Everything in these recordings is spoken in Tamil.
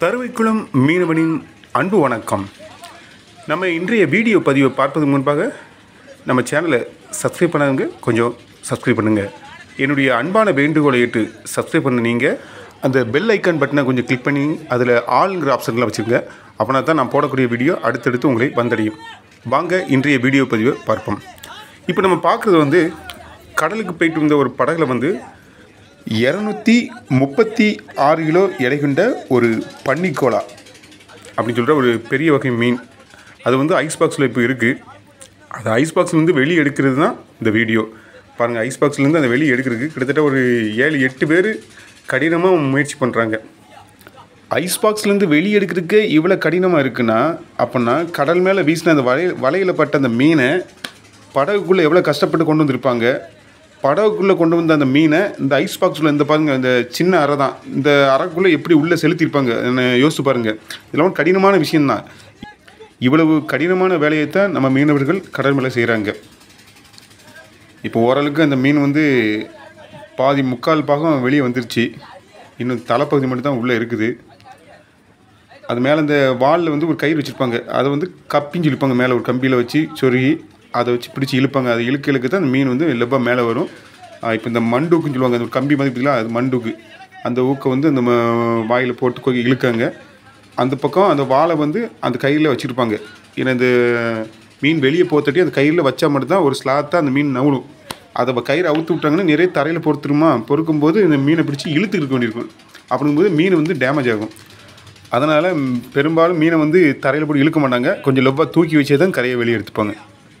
தருவைக்குளம் மீனவனின் அன்பு வணக்கம் நம்ம இன்றைய வீடியோ பதிவை பார்ப்பதற்கு முன்பாக நம்ம சேனலை சப்ஸ்கிரைப் பண்ணாதவங்க கொஞ்சம் சப்ஸ்கிரைப் பண்ணுங்கள் என்னுடைய அன்பான வேண்டுகோளை ஏற்று சப்ஸ்கிரைப் பண்ண நீங்கள் அந்த பெல் ஐக்கான் பட்டனை கொஞ்சம் கிளிக் பண்ணி அதில் ஆளுங்கிற ஆப்ஷன்லாம் வச்சுருங்க அப்படின்னா தான் நான் போடக்கூடிய வீடியோ அடுத்தடுத்து உங்களை வந்தடையும் வாங்க இன்றைய வீடியோ பதிவை பார்ப்போம் இப்போ நம்ம பார்க்குறது வந்து கடலுக்கு போயிட்டு வந்த ஒரு படகுல வந்து இரநூத்தி முப்பத்தி ஆறு கிலோ எடை கொண்ட ஒரு பன்னிக்கோலா அப்படின்னு சொல்கிற ஒரு பெரிய வகை மீன் அது வந்து ஐஸ் பாக்ஸில் இப்போ இருக்குது அது ஐஸ் பாக்ஸ்லேருந்து வெளியே எடுக்கிறது தான் இந்த வீடியோ பாருங்கள் ஐஸ் பாக்ஸ்லேருந்து அந்த வெளியே எடுக்கிறதுக்கு கிட்டத்தட்ட ஒரு ஏழு எட்டு பேர் கடினமாக முயற்சி பண்ணுறாங்க ஐஸ் பாக்ஸ்லேருந்து வெளியே எடுக்கிறதுக்கு இவ்வளோ கடினமாக இருக்குன்னா அப்போனா கடல் மேலே வீசின அந்த வலை வலையில் பட்ட அந்த மீனை படகுக்குள்ளே எவ்வளோ கஷ்டப்பட்டு கொண்டு வந்திருப்பாங்க படகுக்குள்ளே கொண்டு வந்த அந்த மீனை இந்த ஐஸ் பாக்ஸில் இந்த பாருங்க இந்த சின்ன அறை தான் இந்த அறைக்குள்ளே எப்படி உள்ளே செலுத்தியிருப்பாங்க என்ன யோசிச்சு பாருங்கள் இதெல்லாம் ஒரு கடினமான விஷயந்தான் இவ்வளவு கடினமான வேலையை தான் நம்ம மீனவர்கள் கடல் மேலே செய்கிறாங்க இப்போ ஓரளவுக்கு அந்த மீன் வந்து பாதி முக்கால் பாகம் வெளியே வந்துருச்சு இன்னும் தலைப்பகுதி மட்டும் தான் உள்ளே இருக்குது அது மேலே அந்த வாலில் வந்து ஒரு கயிறு வச்சுருப்பாங்க அதை வந்து கப்பிஞ்சு இழுப்பாங்க மேலே ஒரு கம்பியில் வச்சு சொருகி அதை வச்சு பிடிச்சி இழுப்பாங்க அது இழுக்க இழுக்க தான் அந்த மீன் வந்து லெப்பாக மேலே வரும் இப்போ இந்த மண்டூக்குன்னு சொல்லுவாங்க அந்த ஒரு கம்பி மாதிரி பார்த்தீங்களா அது மண்டூக்கு அந்த ஊக்கை வந்து அந்த வாயில் போட்டு கொ இழுக்காங்க அந்த பக்கம் அந்த வாழை வந்து அந்த கயிறில் வச்சுருப்பாங்க ஏன்னா இந்த மீன் வெளியே போத்தட்டி அந்த கயிறில் வச்சா மட்டும்தான் ஒரு ஸ்லாத்தாக அந்த மீன் நவுடும் அதை வ- கயிறு அவுத்து விட்டாங்கன்னா நிறைய தரையில் பொறுத்துருமா பொறுக்கும்போது இந்த மீனை பிடிச்சி இழுத்து இருக்க வேண்டியிருக்கும் அப்படிங்கும்போது மீன் வந்து டேமேஜ் ஆகும் அதனால் ம், பெரும்பாலும் மீனை வந்து தரையில் போட்டு இழுக்க மாட்டாங்க கொஞ்சம் லெவ்வாக தூக்கி வச்சே தான் கரையை வெளியே எடுத்துப்பாங்க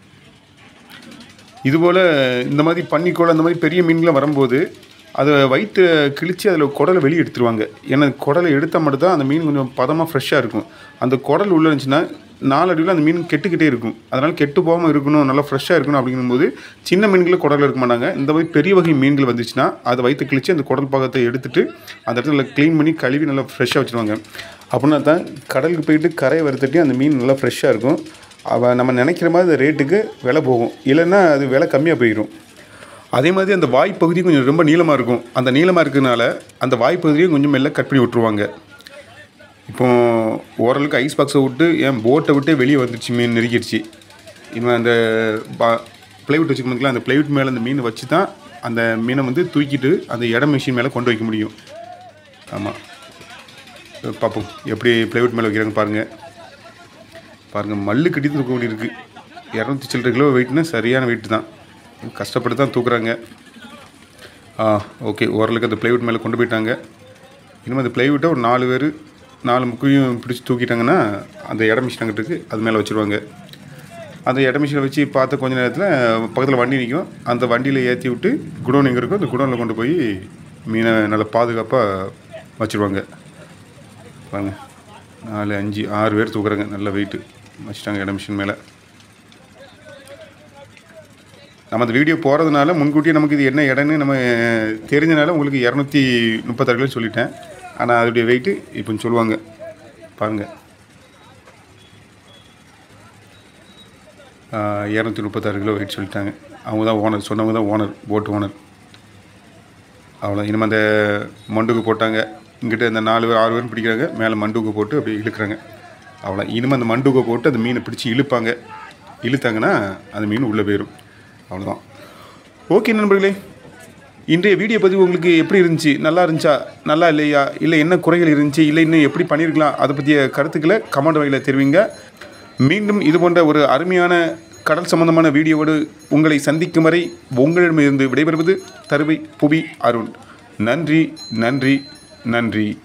இதுபோல் இந்த மாதிரி பன்னிக்கோளை அந்த மாதிரி பெரிய மீன்கள்லாம் வரும்போது அதை வயிற்று கிழித்து அதில் குடலை வெளியே எடுத்துருவாங்க ஏன்னா குடலை எடுத்தால் மட்டும் தான் அந்த மீன் கொஞ்சம் பதமாக ஃப்ரெஷ்ஷாக இருக்கும் அந்த குடல் உள்ளே இருந்துச்சுன்னா நாலடியில் அந்த மீன் கெட்டுக்கிட்டே இருக்கும் அதனால் கெட்டு போகாமல் இருக்கணும் நல்லா ஃப்ரெஷ்ஷாக இருக்கணும் அப்படிங்கும்போது சின்ன மீன்களை குடலில் இருக்க மாட்டாங்க இந்த மாதிரி பெரிய வகை மீன்கள் வந்துச்சுன்னா அதை வயிற்று கிழித்து அந்த குடல் பாகத்தை எடுத்துட்டு அந்த இடத்துல க்ளீன் பண்ணி கழுவி நல்லா ஃப்ரெஷ்ஷாக வச்சுருவாங்க அப்படின்னா தான் கடலுக்கு போயிட்டு கரையை வறுத்துட்டு அந்த மீன் நல்லா ஃப்ரெஷ்ஷாக இருக்கும் அவ நம்ம நினைக்கிற மாதிரி அந்த ரேட்டுக்கு விலை போகும் இல்லைன்னா அது விலை கம்மியாக போயிடும் அதே மாதிரி அந்த வாய்ப்பகுதி கொஞ்சம் ரொம்ப நீளமாக இருக்கும் அந்த நீளமாக இருக்கிறதுனால அந்த வாய்ப்பகுதியும் கொஞ்சம் மெல்ல கட் பண்ணி விட்ருவாங்க இப்போ ஓரளவுக்கு ஐஸ் பாக்ஸை விட்டு என் போட்டை விட்டே வெளியே வந்துடுச்சு மீன் நெருக்கிடுச்சு இனிமேல் அந்த பா பிளைவுட் வச்சுக்கோங்களா அந்த பிளைவுட் மேலே அந்த மீனை வச்சு தான் அந்த மீனை வந்து தூக்கிட்டு அந்த இடம் மிஷின் மேலே கொண்டு வைக்க முடியும் ஆமாம் பார்ப்போம் எப்படி பிளைவுட் மேலே வைக்கிறாங்க பாருங்கள் பாருங்கள் மல்லு கட்டி தூக்க வேண்டியிருக்கு இரநூத்தி சில்லரை கிலோ வெயிட்னா சரியான வெயிட் தான் கஷ்டப்பட்டு தான் தூக்குறாங்க ஆ ஓகே ஓரளவுக்கு அந்த பிளைவுட் மேலே கொண்டு போயிட்டாங்க இனிமேல் அந்த பிளைவுட்டை ஒரு நாலு பேர் நாலு முக்கையும் பிடிச்சி தூக்கிட்டாங்கன்னா அந்த இட மிஷின் அங்கிட்டு இருக்கு அது மேலே வச்சுருவாங்க அந்த இட மிஷினை வச்சு பார்த்த கொஞ்ச நேரத்தில் பக்கத்தில் வண்டி நிற்கும் அந்த வண்டியில் ஏற்றி விட்டு குடோன் எங்கே இருக்கோ அந்த குடோனில் கொண்டு போய் மீனை நல்லா பாதுகாப்பாக வச்சுருவாங்க பாருங்க நாலு அஞ்சு ஆறு பேர் தூக்குறாங்க நல்ல வெயிட்டு வச்சுட்டாங்க இட மிஷின் மேலே நம்ம அந்த வீடியோ போகிறதுனால முன்கூட்டியே நமக்கு இது என்ன இடம்னு நம்ம தெரிஞ்சனால உங்களுக்கு இரநூத்தி முப்பத்தாறு கிலோ சொல்லிட்டேன் ஆனால் அதோடைய வெயிட்டு இப்போ சொல்லுவாங்க பாருங்கள் இரநூத்தி முப்பத்தாறு கிலோ வெயிட் சொல்லிட்டாங்க அவங்க தான் ஓனர் சொன்னவங்க தான் ஓனர் போட் ஓனர் அவ்வளோ இனிமேல் அந்த மண்டுக்கு போட்டாங்க இங்கிட்ட இந்த நாலு பேர் ஆறு பேரும் பிடிக்கிறாங்க மேலே மண்டுக்கு போட்டு அப்படியே இழுக்கிறாங்க அவ்வளோ இனிமேல் அந்த மண்டுக்கை போட்டு அந்த மீனை பிடிச்சி இழுப்பாங்க இழுத்தாங்கன்னா அந்த மீன் உள்ளே போயிடும் அவ்வளோதான் ஓகே நண்பர்களே இன்றைய வீடியோ பதிவு உங்களுக்கு எப்படி இருந்துச்சு நல்லா இருந்துச்சா நல்லா இல்லையா இல்லை என்ன குறைகள் இருந்துச்சு இல்லை இன்னும் எப்படி பண்ணியிருக்கலாம் அதை பற்றிய கருத்துக்களை கமெண்ட் வகையில் தெரிவிங்க மீண்டும் இது போன்ற ஒரு அருமையான கடல் சம்பந்தமான வீடியோவோடு உங்களை சந்திக்கும் வரை உங்களிடமிருந்து விடைபெறுவது தருவை புவி அருண் நன்றி நன்றி நன்றி